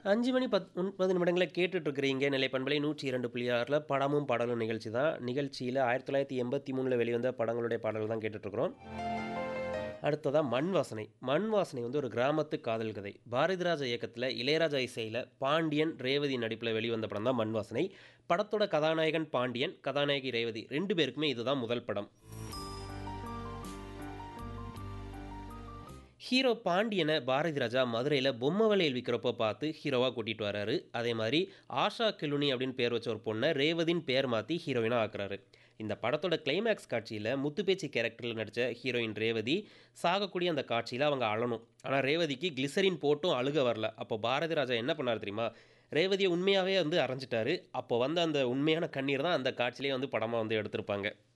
அஞ்சு மணி பத் முப்பது நிமிடங்களை கேட்டுட்டு இருக்கிறீங்க நிலை பண்பலை நூற்றி இரண்டு புள்ளி ஆறில் படமும் பாடலும் நிகழ்ச்சி தான் நிகழ்ச்சியில் ஆயிரத்தி தொள்ளாயிரத்தி எண்பத்தி மூணில் வெளிவந்த படங்களுடைய பாடல் தான் கேட்டுட்ருக்குறோம் அடுத்ததாக மண் வாசனை மண் வாசனை வந்து ஒரு கிராமத்து காதல் கதை பாரதிராஜா இயக்கத்தில் இளையராஜா இசையில் பாண்டியன் ரேவதி நடிப்பில் வெளிவந்த படம் தான் மண் வாசனை படத்தோட கதாநாயகன் பாண்டியன் கதாநாயகி ரேவதி ரெண்டு பேருக்குமே இதுதான் முதல் படம் ஹீரோ பாண்டியனை பாரதி ராஜா மதுரையில் பொம்மை வளையல் விற்கிறப்போ பார்த்து ஹீரோவாக கூட்டிகிட்டு வராரு அதே மாதிரி ஆஷா கிலுனி அப்படின்னு பேர் வச்ச ஒரு பொண்ணை ரேவதின் பேர் மாற்றி ஹீரோயினாக ஆக்குறாரு இந்த படத்தோட கிளைமேக்ஸ் காட்சியில் முத்துப்பேச்சி கேரக்டரில் நடித்த ஹீரோயின் ரேவதி சாகக்கூடிய அந்த காட்சியில் அவங்க அழணும் ஆனால் ரேவதிக்கு கிளிசரின் போட்டும் அழுக வரல அப்போ பாரதி ராஜா என்ன பண்ணார் தெரியுமா ரேவதியை உண்மையாகவே வந்து அரைஞ்சிட்டாரு அப்போ வந்து அந்த உண்மையான கண்ணீர் தான் அந்த காட்சியிலே வந்து படமாக வந்து எடுத்திருப்பாங்க